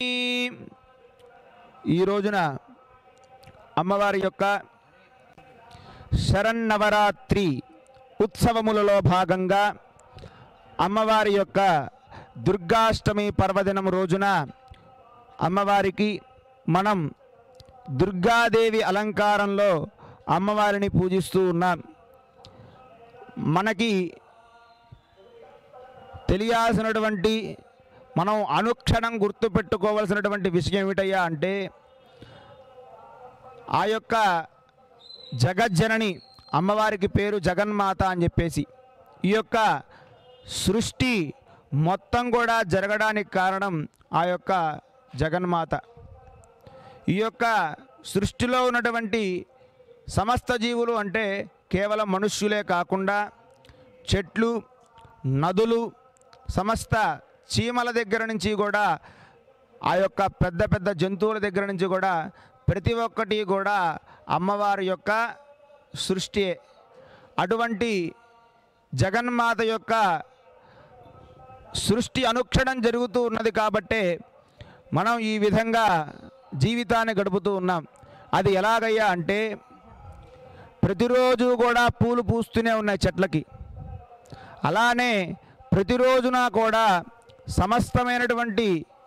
ఈ రోజున అమ్మవారి యొక్క శరన్నవరాత్రి ఉత్సవములలో భాగంగా అమ్మవారి యొక్క దుర్గాష్టమి పర్వదినం రోజున అమ్మవారికి మనం దుర్గాదేవి అలంకారంలో అమ్మవారిని పూజిస్తూ ఉన్నాం మనకి తెలియాల్సినటువంటి మనం అనుక్షణం గుర్తుపెట్టుకోవాల్సినటువంటి విషయం ఏమిటయ్యా అంటే ఆ యొక్క జగజ్జనని అమ్మవారికి పేరు జగన్మాత అని చెప్పేసి ఈ యొక్క సృష్టి మొత్తం కూడా జరగడానికి కారణం ఆ యొక్క జగన్మాత ఈ యొక్క సృష్టిలో ఉన్నటువంటి సమస్త జీవులు అంటే కేవలం మనుష్యులే కాకుండా చెట్లు నదులు సమస్త చీమల దగ్గర నుంచి కూడా ఆ యొక్క పెద్ద పెద్ద జంతువుల దగ్గర నుంచి కూడా ప్రతి ఒక్కటి కూడా అమ్మవారి యొక్క సృష్టి అటువంటి జగన్మాత యొక్క సృష్టి అనుక్షణం జరుగుతూ ఉన్నది కాబట్టే మనం ఈ విధంగా జీవితాన్ని గడుపుతూ ఉన్నాం అది ఎలాగయ్యా అంటే ప్రతిరోజు కూడా పూలు పూస్తూనే ఉన్నాయి చెట్లకి అలానే ప్రతిరోజున కూడా సమస్తమైనటువంటి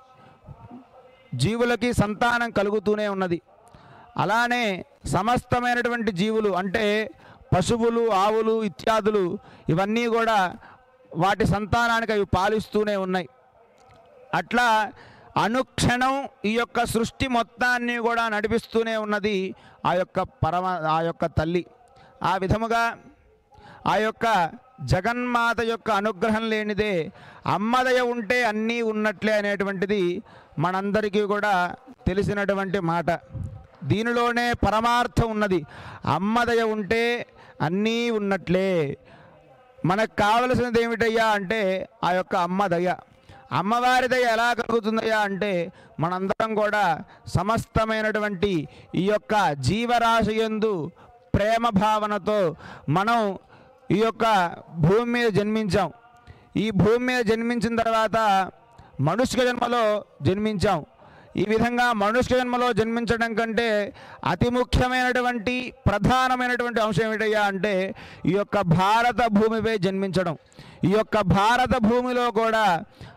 జీవులకి సంతానం కలుగుతూనే ఉన్నది అలానే సమస్తమైనటువంటి జీవులు అంటే పశువులు ఆవులు ఇత్యాదులు ఇవన్నీ కూడా వాటి సంతానానికి అవి పాలిస్తూనే ఉన్నాయి అట్లా అనుక్షణం ఈ యొక్క సృష్టి మొత్తాన్ని కూడా నడిపిస్తూనే ఉన్నది ఆ యొక్క పరమ ఆ యొక్క తల్లి ఆ విధముగా ఆ యొక్క జగన్మాత యొక్క అనుగ్రహం లేనిదే అమ్మదయ ఉంటే అన్నీ ఉన్నట్లే అనేటువంటిది మనందరికీ కూడా తెలిసినటువంటి మాట దీనిలోనే పరమార్థం ఉన్నది అమ్మదయ ఉంటే అన్నీ ఉన్నట్లే మనకు కావలసినది ఏమిటయ్యా అంటే ఆ యొక్క అమ్మ దయ అమ్మవారి దయ ఎలా కలుగుతుందయ్యా అంటే మనందరం కూడా సమస్తమైనటువంటి ఈ యొక్క జీవరాశి యందు ప్రేమ భావనతో మనం ఈ యొక్క భూమి మీద జన్మించాం ఈ భూమి మీద జన్మించిన తర్వాత మనుష్య జన్మలో జన్మించాం ఈ విధంగా మనుష్య జన్మలో జన్మించడం కంటే అతి ముఖ్యమైనటువంటి ప్రధానమైనటువంటి అంశం ఏమిటయ్యా అంటే ఈ యొక్క భారత భూమిపై జన్మించడం ఈ యొక్క భారత భూమిలో కూడా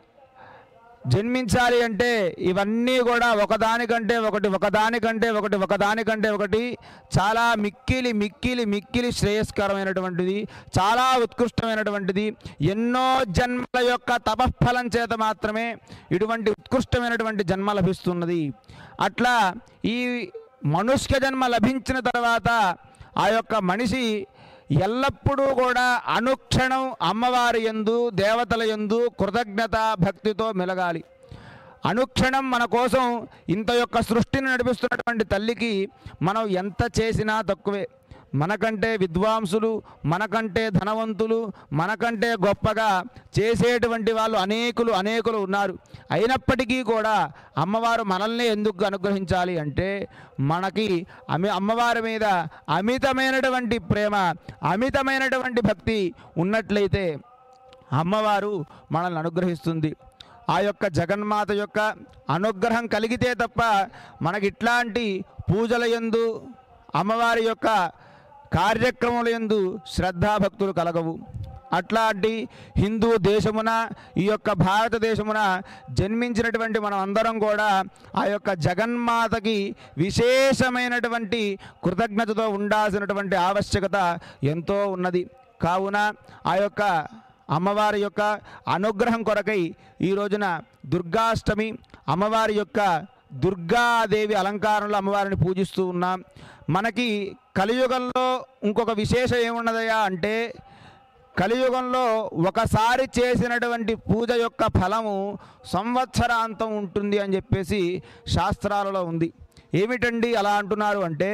జన్మించాలి అంటే ఇవన్నీ కూడా ఒకదానికంటే ఒకటి ఒకదానికంటే ఒకటి ఒకదానికంటే ఒకటి చాలా మిక్కిలి మిక్కిలి మిక్కిలి శ్రేయస్కరమైనటువంటిది చాలా ఉత్కృష్టమైనటువంటిది ఎన్నో జన్మల యొక్క తపఫలం చేత మాత్రమే ఇటువంటి ఉత్కృష్టమైనటువంటి జన్మ లభిస్తున్నది అట్లా ఈ మనుష్య జన్మ లభించిన తర్వాత ఆ యొక్క మనిషి ఎల్లప్పుడూ కూడా అనుక్షణం అమ్మవారి యందు దేవతల యందు కృతజ్ఞత భక్తితో మెలగాలి అనుక్షణం మన కోసం ఇంత యొక్క సృష్టిని నడిపిస్తున్నటువంటి తల్లికి మనం ఎంత చేసినా తక్కువే మనకంటే విద్వాంసులు మనకంటే ధనవంతులు మనకంటే గొప్పగా చేసేటువంటి వాళ్ళు అనేకులు అనేకులు ఉన్నారు అయినప్పటికీ కూడా అమ్మవారు మనల్ని ఎందుకు అనుగ్రహించాలి అంటే మనకి అమి అమ్మవారి మీద అమితమైనటువంటి ప్రేమ అమితమైనటువంటి భక్తి ఉన్నట్లయితే అమ్మవారు మనల్ని అనుగ్రహిస్తుంది ఆ యొక్క జగన్మాత యొక్క అనుగ్రహం కలిగితే తప్ప మనకి ఇట్లాంటి పూజల యందు అమ్మవారి యొక్క కార్యక్రమముల యందు శ్రద్ధాభక్తులు కలగవు అట్లాంటి హిందూ దేశమున ఈ యొక్క భారతదేశమున జన్మించినటువంటి మనం అందరం కూడా ఆ యొక్క జగన్మాతకి విశేషమైనటువంటి కృతజ్ఞతతో ఉండాల్సినటువంటి ఆవశ్యకత ఎంతో ఉన్నది కావున ఆ యొక్క అమ్మవారి యొక్క అనుగ్రహం కొరకై ఈ రోజున దుర్గాష్టమి అమ్మవారి యొక్క దుర్గాదేవి అలంకారంలో అమ్మవారిని పూజిస్తూ ఉన్నాం మనకి కలియుగంలో ఇంకొక విశేషం ఏమున్నదయ్యా అంటే కలియుగంలో ఒకసారి చేసినటువంటి పూజ యొక్క ఫలము సంవత్సరాంతం ఉంటుంది అని చెప్పేసి శాస్త్రాలలో ఉంది ఏమిటండి అలా అంటున్నారు అంటే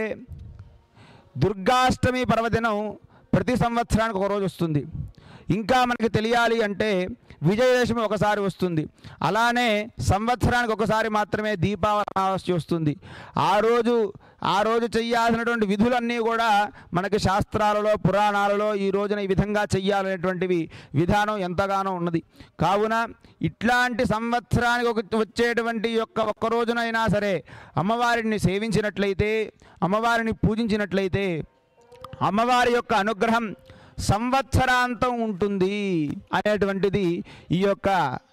దుర్గాష్టమి పర్వదినం ప్రతి సంవత్సరానికి ఒక రోజు వస్తుంది ఇంకా మనకి తెలియాలి అంటే విజయదశమి ఒకసారి వస్తుంది అలానే సంవత్సరానికి ఒకసారి మాత్రమే దీపావళి అమావాస్య వస్తుంది ఆ రోజు ఆ రోజు చెయ్యాల్సినటువంటి విధులన్నీ కూడా మనకి శాస్త్రాలలో పురాణాలలో ఈ రోజున ఈ విధంగా చెయ్యాలనేటువంటివి విధానం ఎంతగానో ఉన్నది కావున ఇట్లాంటి సంవత్సరానికి ఒక వచ్చేటువంటి యొక్క ఒక్క రోజునైనా సరే అమ్మవారిని సేవించినట్లయితే అమ్మవారిని పూజించినట్లయితే అమ్మవారి యొక్క అనుగ్రహం సంవత్సరాంతం ఉంటుంది అనేటువంటిది ఈ యొక్క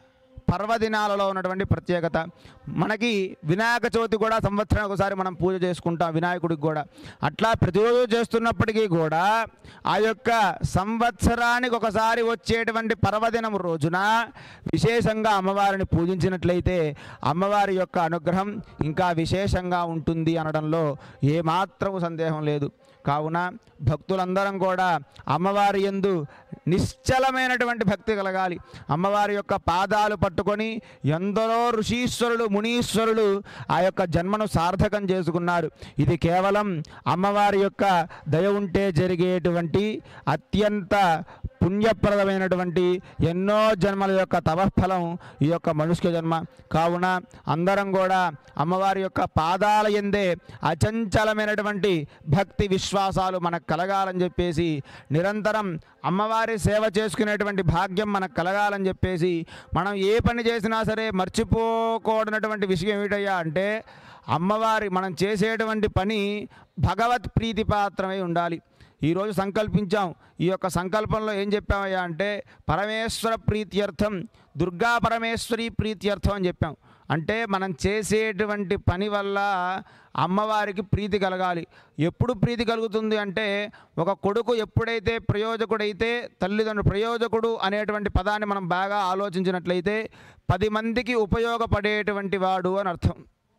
పర్వదినాలలో ఉన్నటువంటి ప్రత్యేకత మనకి వినాయక చవితి కూడా సంవత్సరానికి ఒకసారి మనం పూజ చేసుకుంటాం వినాయకుడికి కూడా అట్లా ప్రతిరోజు చేస్తున్నప్పటికీ కూడా ఆ యొక్క సంవత్సరానికి ఒకసారి వచ్చేటువంటి పర్వదినం రోజున విశేషంగా అమ్మవారిని పూజించినట్లయితే అమ్మవారి యొక్క అనుగ్రహం ఇంకా విశేషంగా ఉంటుంది అనడంలో ఏమాత్రము సందేహం లేదు కావున భక్తులందరం కూడా అమ్మవారి యందు నిశ్చలమైనటువంటి భక్తి కలగాలి అమ్మవారి యొక్క పాదాలు పట్టుకొని ఎందరో ఋషీశ్వరులు మునీశ్వరులు ఆ యొక్క జన్మను సార్థకం చేసుకున్నారు ఇది కేవలం అమ్మవారి యొక్క దయ ఉంటే జరిగేటువంటి అత్యంత పుణ్యప్రదమైనటువంటి ఎన్నో జన్మల యొక్క తపఫలం ఈ యొక్క మనుష్య జన్మ కావున అందరం కూడా అమ్మవారి యొక్క పాదాల ఎందే అచంచలమైనటువంటి భక్తి విశ్వాసాలు మనకు కలగాలని చెప్పేసి నిరంతరం అమ్మవారి సేవ చేసుకునేటువంటి భాగ్యం మనకు కలగాలని చెప్పేసి మనం ఏ పని చేసినా సరే మర్చిపోకూడనటువంటి విషయం ఏమిటయ్యా అంటే అమ్మవారి మనం చేసేటువంటి పని భగవత్ ప్రీతిపాత్రమై ఉండాలి ఈరోజు సంకల్పించాం ఈ యొక్క సంకల్పంలో ఏం చెప్పామయ్యా అంటే పరమేశ్వర ప్రీత్యర్థం దుర్గా పరమేశ్వరి ప్రీత్యర్థం అని చెప్పాం అంటే మనం చేసేటువంటి పని వల్ల అమ్మవారికి ప్రీతి కలగాలి ఎప్పుడు ప్రీతి కలుగుతుంది అంటే ఒక కొడుకు ఎప్పుడైతే ప్రయోజకుడైతే తల్లిదండ్రులు ప్రయోజకుడు అనేటువంటి పదాన్ని మనం బాగా ఆలోచించినట్లయితే పది మందికి ఉపయోగపడేటువంటి వాడు అని అర్థం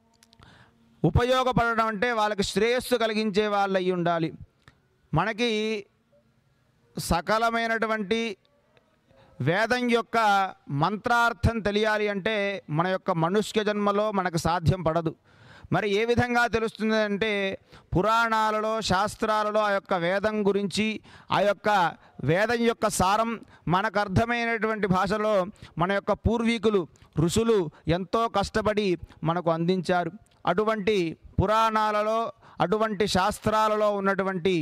ఉపయోగపడడం అంటే వాళ్ళకి శ్రేయస్సు కలిగించే వాళ్ళు అయి ఉండాలి మనకి సకలమైనటువంటి వేదం యొక్క మంత్రార్థం తెలియాలి అంటే మన యొక్క మనుష్య జన్మలో మనకు సాధ్యం పడదు మరి ఏ విధంగా తెలుస్తుంది అంటే పురాణాలలో శాస్త్రాలలో ఆ యొక్క వేదం గురించి ఆ యొక్క వేదం యొక్క సారం మనకు అర్థమైనటువంటి భాషలో మన యొక్క పూర్వీకులు ఋషులు ఎంతో కష్టపడి మనకు అందించారు అటువంటి పురాణాలలో అటువంటి శాస్త్రాలలో ఉన్నటువంటి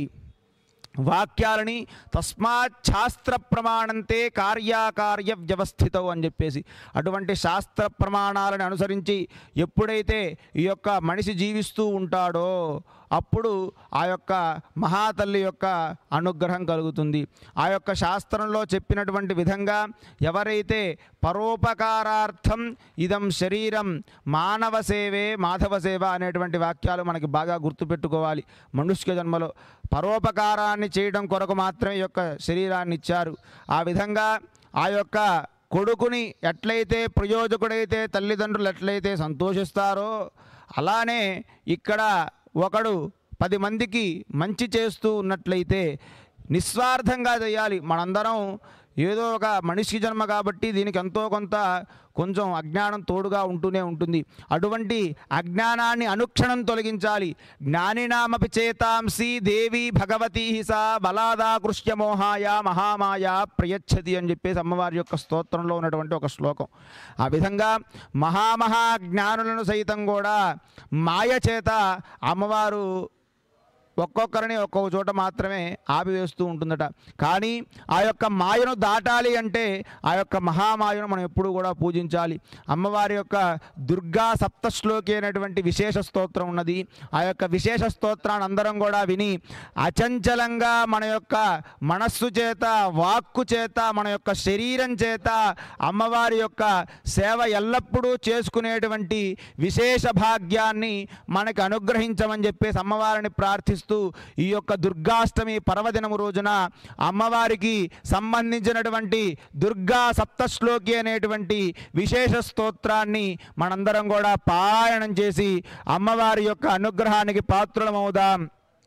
వాక్యాలని తస్మాత్ శాస్త్ర ప్రమాణంతే కార్యాకార్య వ్యవస్థితం అని చెప్పేసి అటువంటి శాస్త్ర ప్రమాణాలను అనుసరించి ఎప్పుడైతే ఈ యొక్క మనిషి జీవిస్తూ ఉంటాడో అప్పుడు ఆ యొక్క మహాతల్లి యొక్క అనుగ్రహం కలుగుతుంది ఆ యొక్క శాస్త్రంలో చెప్పినటువంటి విధంగా ఎవరైతే పరోపకారార్థం ఇదం శరీరం మానవ సేవే మాధవ సేవ అనేటువంటి వాక్యాలు మనకి బాగా గుర్తుపెట్టుకోవాలి మనుష్య జన్మలో పరోపకారాన్ని చేయడం కొరకు మాత్రమే ఈ యొక్క శరీరాన్ని ఇచ్చారు ఆ విధంగా ఆ యొక్క కొడుకుని ఎట్లయితే ప్రయోజకుడైతే తల్లిదండ్రులు ఎట్లయితే సంతోషిస్తారో అలానే ఇక్కడ ఒకడు పది మందికి మంచి చేస్తూ ఉన్నట్లయితే నిస్వార్థంగా చేయాలి మనందరం ఏదో ఒక మనిషి జన్మ కాబట్టి దీనికి ఎంతో కొంత కొంచెం అజ్ఞానం తోడుగా ఉంటూనే ఉంటుంది అటువంటి అజ్ఞానాన్ని అనుక్షణం తొలగించాలి జ్ఞానినామపి చేతాంసి దేవి భగవతీ సా బలాదాకృష్య మోహాయ మహామాయ ప్రయచ్చతి అని చెప్పేసి అమ్మవారి యొక్క స్తోత్రంలో ఉన్నటువంటి ఒక శ్లోకం ఆ విధంగా మహామహా జ్ఞానులను సైతం కూడా మాయ చేత అమ్మవారు ఒక్కొక్కరిని ఒక్కొక్క చోట మాత్రమే ఆపివేస్తూ ఉంటుందట కానీ ఆ యొక్క మాయను దాటాలి అంటే ఆ యొక్క మహామాయను మనం ఎప్పుడూ కూడా పూజించాలి అమ్మవారి యొక్క దుర్గా సప్తశ్లోకి అనేటువంటి విశేష స్తోత్రం ఉన్నది ఆ యొక్క విశేష స్తోత్రాన్ని అందరం కూడా విని అచంచలంగా మన యొక్క మనస్సు చేత వాక్కు చేత మన యొక్క శరీరం చేత అమ్మవారి యొక్క సేవ ఎల్లప్పుడూ చేసుకునేటువంటి విశేష భాగ్యాన్ని మనకు అనుగ్రహించమని చెప్పేసి అమ్మవారిని ప్రార్థిస్తూ ఈ యొక్క దుర్గాష్టమి పర్వదినము రోజున అమ్మవారికి సంబంధించినటువంటి దుర్గా సప్తశ్లోకి అనేటువంటి విశేష స్తోత్రాన్ని మనందరం కూడా పారాయణం చేసి అమ్మవారి యొక్క అనుగ్రహానికి పాత్రులమవుదాం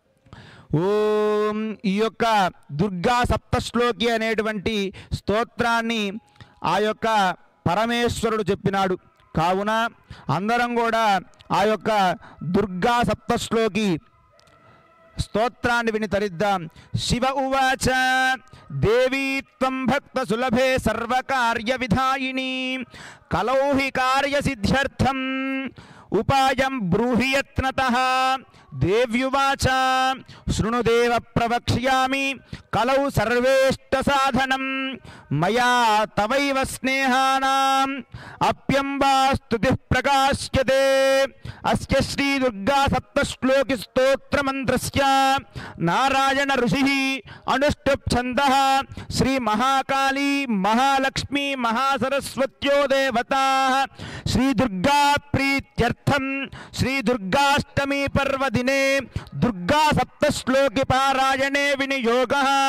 ఓం ఈ యొక్క దుర్గా సప్తశ్లోకి అనేటువంటి స్తోత్రాన్ని ఆ యొక్క పరమేశ్వరుడు చెప్పినాడు కావున అందరం కూడా ఆ యొక్క దుర్గా సప్తశ్లోకి స్తోత్రాన్ని విని తరిద్దాం శివ ఉవాచ దేవీ త్వం భక్త సులభే సర్వకార్య విధాయిని కలౌహి కార్య సిద్ధ్యర్థం ఉపాయం బ్రూహి యత్నత దేవ్యువాచ శృణుదేవ ప్రవక్ష్యామి కలౌ సర్వేష్ట సాధనం మయా తవైవ స్నేహానాం అప్యంబా స్తుతి ప్రకాశ్యతే అస్య శ్రీ దుర్గా సప్తశ్లోకి స్తోత్ర మంత్రస్య నారాయణ ఋషి అనుష్ఠుప్ ఛంద శ్రీ మహాకాళీ మహాలక్ష్మి మహాసరస్వత్యో దేవతా శ్రీ దుర్గా ప్రీత్యర్థం శ్రీ దుర్గాష్టమి పర్వదినే దుర్గా సప్తశ్లోకి పారాయణే వినియోగ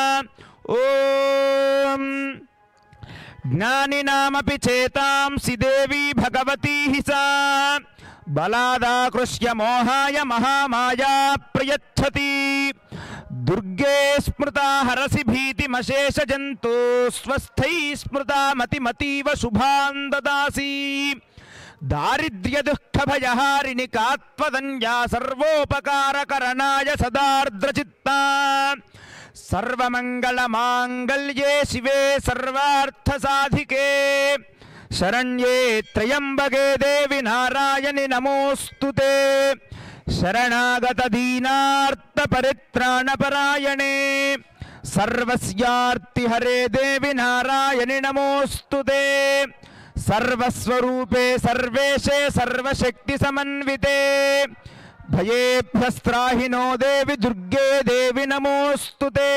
ఓం జ్ఞానినామపి చేతాంసి దేవీ భగవతీ హి సా బలాదాకృష్య మోహాయ మహామాయా ప్రయచ్చతి దుర్గే స్మృతా హరసి భీతిమశేష జంతో స్వస్థై స్మృతా మతిమతీవ శుభాన్ దదాసి దారిద్ర్య దుఃఖ భయహారిణి కాత్వదన్యా సర్వోపకారకరణాయ సదార్ద్రచిత్తా సర్వమంగళమాంగళ్యే శివే సర్వార్థసాధికే శరణ్యే త్రయంబగే దేవి నారాయణి నమోస్తుతే శరణాగత దీనార్త పరిత్రాణపరాయణే సర్వస్యార్తి హరే దేవి నారాయణి నమోస్తుతే సర్వస్వరూపే సర్వేశే సర్వశక్తి సమన్వితే భయేభ్యస్త్రాహినో దేవి దుర్గే దేవి నమోస్తుతే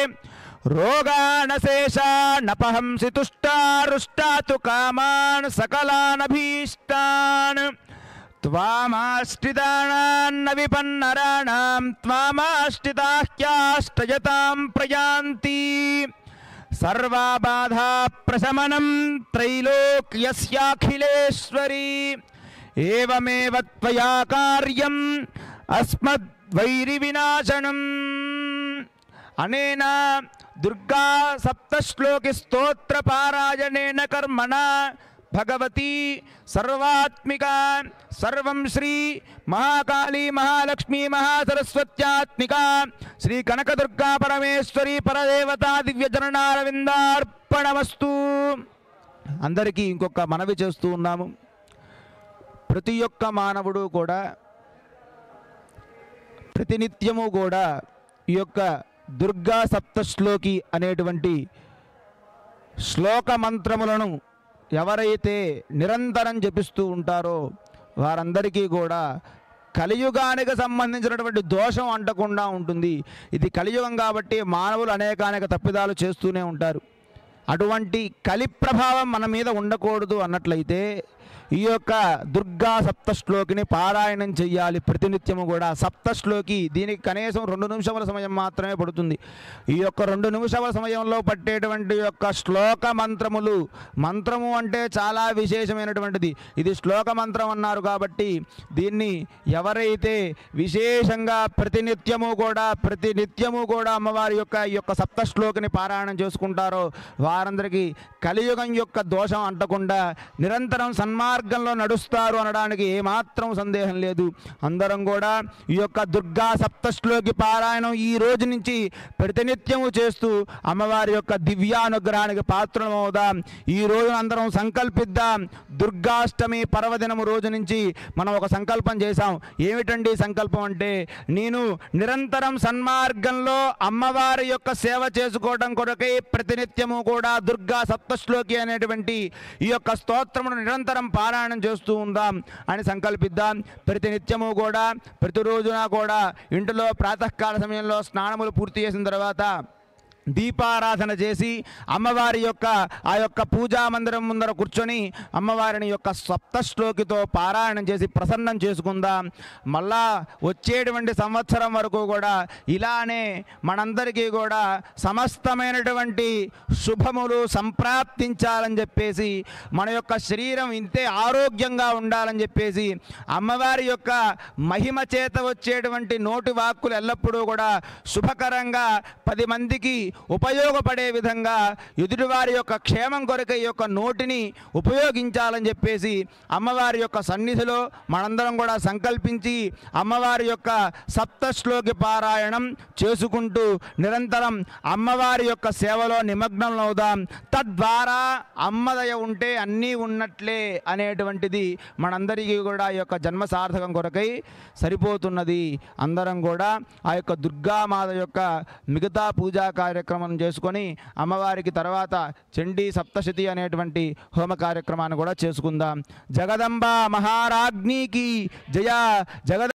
రోగాణశేషానపహంసి తుష్టారుష్టాతు కామాన్ సకలానభీష్టాన్ త్వామాశ్రితానాన్న విపన్నరాణాం త్వామాశ్రితాహ్యాష్టయతాం ప్రయాంతి సర్వాబాధా ప్రశమనం త్రైలోక్యస్యాఖిలేశ్వరీ ఏవమేవ త్వయా కార్యం అస్మద్వైరి వినాశనం అనేన దుర్గా సప్తశ్లోకి స్తోత్ర పారాయణేన కర్మణ భగవతి సర్వాత్మిక సర్వం శ్రీ మహాకాళీ మహాలక్ష్మీ మహాసరస్వత్యాత్మిక శ్రీ కనకదుర్గా పరమేశ్వరి పరదేవతా దివ్యచరణారవిందార్పణమస్తు అందరికీ ఇంకొక మనవి చేస్తూ ఉన్నాము ప్రతి ఒక్క మానవుడు కూడా ప్రతినిత్యము కూడా ఈ యొక్క దుర్గా సప్తశ్లోకి అనేటువంటి శ్లోక మంత్రములను ఎవరైతే నిరంతరం జపిస్తూ ఉంటారో వారందరికీ కూడా కలియుగానికి సంబంధించినటువంటి దోషం అంటకుండా ఉంటుంది ఇది కలియుగం కాబట్టి మానవులు అనేకానేక తప్పిదాలు చేస్తూనే ఉంటారు అటువంటి కలి ప్రభావం మన మీద ఉండకూడదు అన్నట్లయితే ఈ యొక్క దుర్గా సప్తశ్లోకిని పారాయణం చెయ్యాలి ప్రతినిత్యము కూడా సప్తశ్లోకి దీనికి కనీసం రెండు నిమిషముల సమయం మాత్రమే పడుతుంది ఈ యొక్క రెండు నిమిషముల సమయంలో పట్టేటువంటి యొక్క శ్లోక మంత్రములు మంత్రము అంటే చాలా విశేషమైనటువంటిది ఇది శ్లోక మంత్రం అన్నారు కాబట్టి దీన్ని ఎవరైతే విశేషంగా ప్రతినిత్యము కూడా ప్రతినిత్యము కూడా అమ్మవారి యొక్క ఈ యొక్క సప్తశ్లోకిని పారాయణం చేసుకుంటారో వారందరికీ కలియుగం యొక్క దోషం అంటకుండా నిరంతరం సన్మార్గంలో నడుస్తారు అనడానికి ఏమాత్రం సందేహం లేదు అందరం కూడా ఈ యొక్క దుర్గా సప్తశ్లోకి పారాయణం ఈ రోజు నుంచి ప్రతినిత్యము చేస్తూ అమ్మవారి యొక్క దివ్యానుగ్రహానికి పాత్రమవుదాం ఈ రోజు అందరం సంకల్పిద్దాం దుర్గాష్టమి పర్వదినము రోజు నుంచి మనం ఒక సంకల్పం చేశాం ఏమిటండి ఈ సంకల్పం అంటే నేను నిరంతరం సన్మార్గంలో అమ్మవారి యొక్క సేవ చేసుకోవడం కొరకై ప్రతినిత్యము కూడా దుర్గా సప్తశ్లోకి అనేటువంటి ఈ యొక్క స్తోత్రమును నిరంతరం పారాయణం చేస్తూ ఉందాం అని సంకల్పిద్దాం ప్రతినిత్యము కూడా ప్రతిరోజున కూడా ఇంటిలో ప్రాతకాల సమయంలో స్నానములు పూర్తి చేసిన తర్వాత దీపారాధన చేసి అమ్మవారి యొక్క ఆ యొక్క పూజా మందిరం ముందర కూర్చొని అమ్మవారిని యొక్క సప్తశ్లోకితో పారాయణం చేసి ప్రసన్నం చేసుకుందాం మళ్ళా వచ్చేటువంటి సంవత్సరం వరకు కూడా ఇలానే మనందరికీ కూడా సమస్తమైనటువంటి శుభములు సంప్రాప్తించాలని చెప్పేసి మన యొక్క శరీరం ఇంతే ఆరోగ్యంగా ఉండాలని చెప్పేసి అమ్మవారి యొక్క మహిమ చేత వచ్చేటువంటి నోటి వాక్కులు ఎల్లప్పుడూ కూడా శుభకరంగా పది మందికి ఉపయోగపడే విధంగా ఎదుటివారి యొక్క క్షేమం కొరకు ఈ యొక్క నోటిని ఉపయోగించాలని చెప్పేసి అమ్మవారి యొక్క సన్నిధిలో మనందరం కూడా సంకల్పించి అమ్మవారి యొక్క సప్తశ్లోకి పారాయణం చేసుకుంటూ నిరంతరం అమ్మవారి యొక్క సేవలో నిమగ్నం అవుదాం తద్వారా అమ్మదయ ఉంటే అన్నీ ఉన్నట్లే అనేటువంటిది మనందరికీ కూడా ఈ యొక్క జన్మ సార్థకం కొరకై సరిపోతున్నది అందరం కూడా ఆ యొక్క దుర్గామాత యొక్క మిగతా పూజా కార్యక్రమం చేసుకొని అమ్మవారికి తర్వాత చండీ సప్తశతి అనేటువంటి హోమ కార్యక్రమాన్ని కూడా చేసుకుందాం జగదంబ మహారాజ్ఞికి జయ జగద